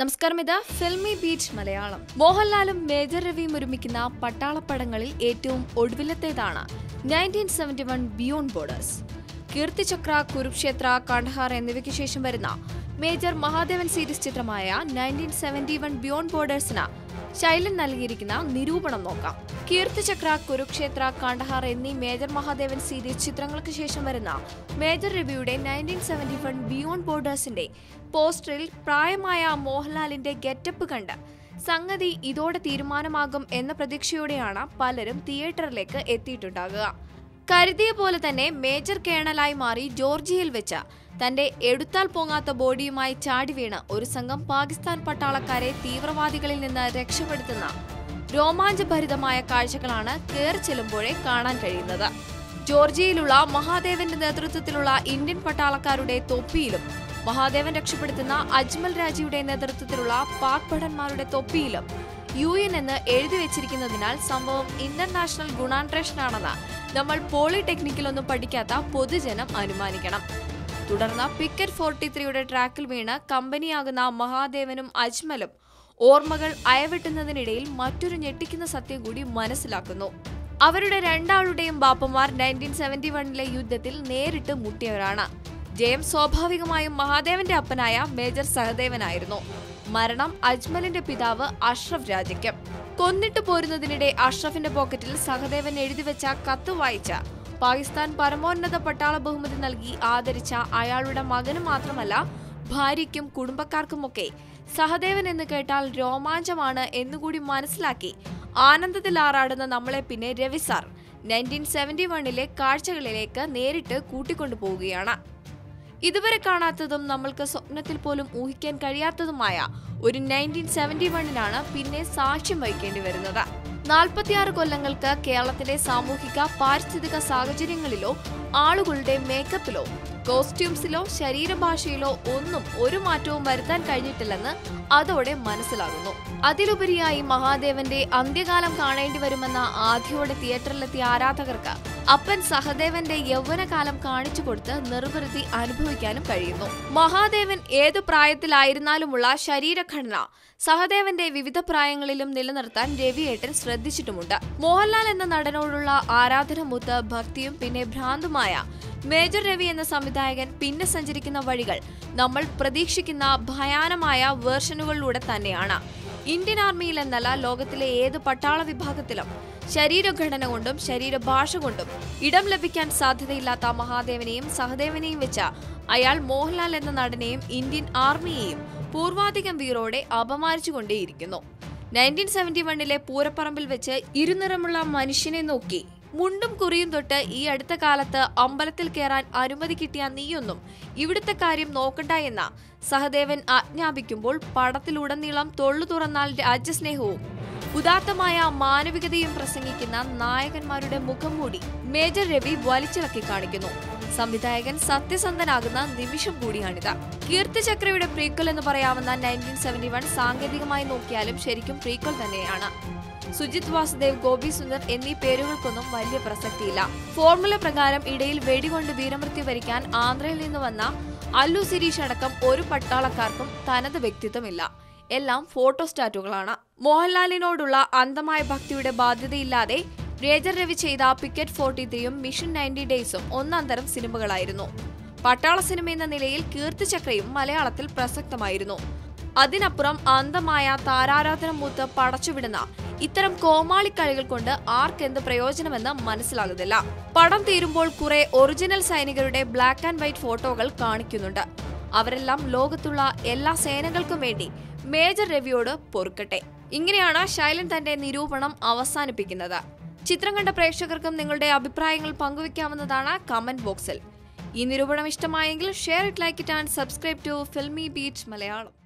നമസ്കാരം ഇത് filmy Beach Malayalam മോഹൻലാലും മേജർ രവിയും ഒരുമിക്കുന്ന പട്ടാളപ്പടങ്ങളിൽ ഏറ്റവും ഒടുവിലത്തേതാണ് nineteen seventy one beyond borders Keerthichakra Kurukshetra Kandahar എന്നിവയ്ക്ക് ശേഷം വരുന്ന മേജർ മഹാദേവൻ സീരീസ് ചിത്രമായ നയൻറ്റീൻ സെവന്റി വൺ ബിയോണ്ട് ബോർഡേഴ്സിന് ശൈലൻ നൽകിയിരിക്കുന്ന നിരൂപണം നോക്കാം കീർത്തിചക്ര കുരുക്ഷേത്ര കണ്ഡഹാർ എന്നീ മേജർ മഹാദേവൻ സീരീസ് ചിത്രങ്ങൾക്ക് ശേഷം വരുന്ന മേജർ രവിയുടെ നയൻറ്റീൻ സെവന്റി വൺ ബിയോണ്ട് ബോർഡേഴ്സിന്റെ പോസ്റ്ററിൽ പ്രായമായ മോഹൻലാലിന്റെ ഗെറ്റപ്പ് കണ്ട് സംഗതി ഇതോടെ തീരുമാനമാകും എന്ന പ്രതീക്ഷയോടെയാണ് പലരും തിയേറ്ററിലേക്ക് എത്തിയിട്ടുണ്ടാകുക കരുതിയ പോലെ തന്നെ മേജർ കേണലായി മാറി ജോർജിയയിൽ വെച്ച് തന്റെ എടുത്താൽ പൊങ്ങാത്ത ബോഡിയുമായി ചാടി വീണ് ഒരു സംഘം പാകിസ്ഥാൻ പട്ടാളക്കാരെ തീവ്രവാദികളിൽ നിന്ന് രക്ഷപ്പെടുത്തുന്ന രോമാഞ്ചഭരിതമായ കാഴ്ചകളാണ് കയറി ചെല്ലുമ്പോഴേ കാണാൻ കഴിയുന്നത് ജോർജിയയിലുള്ള മഹാദേവന്റെ നേതൃത്വത്തിലുള്ള ഇന്ത്യൻ പട്ടാളക്കാരുടെ തൊപ്പിയിലും മഹാദേവൻ രക്ഷപ്പെടുത്തുന്ന അജ്മൽ രാജിയുടെ നേതൃത്വത്തിലുള്ള പാക് ഭടന്മാരുടെ തൊപ്പിയിലും യു എൻ എന്ന് എഴുതി വെച്ചിരിക്കുന്നതിനാൽ സംഭവം ഇന്റർനാഷണൽ ഗുണാൻട്രേഷനാണെന്ന് നമ്മൾ പോളിടെക്നിക്കിലൊന്നും പഠിക്കാത്ത പൊതുജനം അനുമാനിക്കണം തുടർന്ന് പിക്കറ്റ് ഫോർട്ടി ത്രീയുടെ ട്രാക്കിൽ വീണ് കമ്പനിയാകുന്ന മഹാദേവനും അജ്മലും ഓർമ്മകൾ അയവെട്ടുന്നതിനിടയിൽ മറ്റൊരു ഞെട്ടിക്കുന്ന സത്യം കൂടി മനസ്സിലാക്കുന്നു അവരുടെ രണ്ടാളുടെയും ബാപ്പമാർ നയൻറ്റീൻ സെവന്റി വണ്ണിലെ യുദ്ധത്തിൽ നേരിട്ട് മുട്ടിയവരാണ് ജയം സ്വാഭാവികമായും മഹാദേവന്റെ അപ്പനായ മേജർ സഹദേവനായിരുന്നു മരണം അജ്മലിന്റെ പിതാവ് അഷ്റഫ് രാജയ്ക്ക് കൊന്നിട്ട് പോരുന്നതിനിടെ അഷ്റഫിന്റെ പോക്കറ്റിൽ സഹദേവൻ എഴുതിവെച്ച കത്ത് വായിച്ച പാകിസ്ഥാൻ പരമോന്നത പട്ടാള ബഹുമതി നൽകി ആദരിച്ച അയാളുടെ മകന് മാത്രമല്ല ഭാര്യയ്ക്കും കുടുംബക്കാർക്കുമൊക്കെ സഹദേവൻ എന്ന് കേട്ടാൽ രോമാഞ്ചമാണ് എന്നുകൂടി മനസ്സിലാക്കി ആനന്ദത്തിലാറാടുന്ന നമ്മളെ പിന്നെ രവി സാർ നയൻറ്റീൻ സെവന്റി വണ്ണിലെ കാഴ്ചകളിലേക്ക് നേരിട്ട് കൂട്ടിക്കൊണ്ടുപോവുകയാണ് ഇതുവരെ കാണാത്തതും നമ്മൾക്ക് സ്വപ്നത്തിൽ പോലും ഊഹിക്കാൻ കഴിയാത്തതുമായ ഒരു നയൻറ്റീൻ സെവന്റി വണ്ണിനാണ് പിന്നെ സാക്ഷ്യം വഹിക്കേണ്ടി വരുന്നത് നാൽപ്പത്തിയാറ് കൊല്ലങ്ങൾക്ക് കേരളത്തിലെ സാമൂഹിക പാരിസ്ഥിതിക സാഹചര്യങ്ങളിലോ ആളുകളുടെ മേക്കപ്പിലോ കോസ്റ്റ്യൂംസിലോ ശരീരഭാഷയിലോ ഒന്നും ഒരു മാറ്റവും വരുത്താൻ കഴിഞ്ഞിട്ടില്ലെന്ന് അതോടെ മനസ്സിലാകുന്നു അതിലുപരിയായി മഹാദേവന്റെ അന്ത്യകാലം കാണേണ്ടി വരുമെന്ന ആദ്യയോടെ തിയേറ്ററിലെത്തിയ ആരാധകർക്ക് അപ്പൻ സഹദേവന്റെ യൗവനകാലം കാണിച്ചു കൊടുത്ത് നിർവൃതി അനുഭവിക്കാനും കഴിയുന്നു മഹാദേവൻ ഏതു പ്രായത്തിലായിരുന്നാലുമുള്ള ശരീരഘടന സഹദേവന്റെ വിവിധ പ്രായങ്ങളിലും നിലനിർത്താൻ രവിയേട്ടൻ ശ്രദ്ധിച്ചിട്ടുമുണ്ട് മോഹൻലാൽ എന്ന നടനോടുള്ള ആരാധന മൂത്ത് ഭക്തിയും പിന്നെ ഭ്രാന്തുമായ മേജർ രവി എന്ന സംവിധായകൻ പിന്നെ സഞ്ചരിക്കുന്ന വഴികൾ നമ്മൾ പ്രതീക്ഷിക്കുന്ന ഭയാനമായ വേർഷനുകളിലൂടെ തന്നെയാണ് ഇന്ത്യൻ ആർമിയിൽ എന്നല്ല ലോകത്തിലെ ഏത് പട്ടാള വിഭാഗത്തിലും ശരീരഘടന കൊണ്ടും ശരീരഭാഷ കൊണ്ടും ഇടം ലഭിക്കാൻ സാധ്യതയില്ലാത്ത മഹാദേവനെയും സഹദേവനെയും വെച്ച അയാൾ മോഹൻലാൽ എന്ന നടനെയും ഇന്ത്യൻ ആർമിയെയും പൂർവാധികം വീറോടെ അപമാനിച്ചുകൊണ്ടേയിരിക്കുന്നു നയൻറ്റീൻ സെവന്റി വണ്ണിലെ പൂരപ്പറമ്പിൽ വെച്ച് ഇരുനിറമുള്ള മനുഷ്യനെ നോക്കി മുണ്ടും കുറിയും തൊട്ട് ഈ അടുത്ത കാലത്ത് അമ്പലത്തിൽ കയറാൻ അനുമതി കിട്ടിയ നീയൊന്നും ഇവിടുത്തെ കാര്യം നോക്കണ്ട എന്ന സഹദേവൻ ആജ്ഞാപിക്കുമ്പോൾ പടത്തിലുടനീളം തൊള്ളു തുറന്നാൽ രാജ്യസ്നേഹവും ഉദാത്തമായ മാനവികതയും പ്രസംഗിക്കുന്ന നായകന്മാരുടെ മുഖം മൂടി മേജർ രവി വലിച്ചിളക്കി കാണിക്കുന്നു സംവിധായകൻ സത്യസന്ധനാകുന്ന നിമിഷം കൂടിയാണിത് കീർത്തിചക്രയുടെ പ്രീക്വൽ എന്ന് പറയാവുന്ന നയൻറ്റീൻ സെവന്റി വൺ സാങ്കേതികമായി നോക്കിയാലും ശരിക്കും പ്രീക്വൽ തന്നെയാണ് സുജിത് വാസുദേവ് ഗോപി സുന്ദർ എന്നീ പേരുകൾക്കൊന്നും വലിയ പ്രസക്തിയില്ല ഫോർമുല പ്രകാരം ഇടയിൽ വെടികൊണ്ട് വീരമൃത്യു വരിക്കാൻ ആന്ധ്രയിൽ നിന്ന് വന്ന അല്ലു സിരീഷ് അടക്കം ഒരു പട്ടാളക്കാർക്കും തനത് വ്യക്തിത്വമില്ല എല്ലാം ഫോട്ടോസ്റ്റാറ്റുകളാണ് മോഹൻലാലിനോടുള്ള അന്ധമായ ഭക്തിയുടെ ബാധ്യതയില്ലാതെ മേജർ രവി ചെയ്ത പിക്കറ്റ് ഫോർട്ടി ത്രീയും മിഷൻ നയൻറ്റി ഡേയ്സും ഒന്നാം തരം സിനിമകളായിരുന്നു പട്ടാള സിനിമ എന്ന നിലയിൽ കീർത്തിചക്രയും മലയാളത്തിൽ പ്രസക്തമായിരുന്നു അതിനപ്പുറം അന്ധമായ താരാരാധന മൂത്ത് പടച്ചുവിടുന്ന ഇത്തരം കോമാളിക്കളികൾ കൊണ്ട് ആർക്കെന്ത് പ്രയോജനമെന്ന് മനസ്സിലാകുന്നില്ല പടം തീരുമ്പോൾ കുറെ ഒറിജിനൽ സൈനികരുടെ ബ്ലാക്ക് ആൻഡ് വൈറ്റ് ഫോട്ടോകൾ കാണിക്കുന്നുണ്ട് അവരെല്ലാം ലോകത്തുള്ള എല്ലാ സേനകൾക്കും വേണ്ടി മേജർ രവിയോട് പൊറുക്കട്ടെ ഇങ്ങനെയാണ് ശൈലൻ തന്റെ നിരൂപണം അവസാനിപ്പിക്കുന്നത് ചിത്രം കണ്ട പ്രേക്ഷകർക്കും നിങ്ങളുടെ അഭിപ്രായങ്ങൾ പങ്കുവെക്കാവുന്നതാണ് കമന്റ് ബോക്സിൽ ഈ നിരൂപണം ഇഷ്ടമായെങ്കിൽ share it like it and subscribe to Filmy Beach Malayalam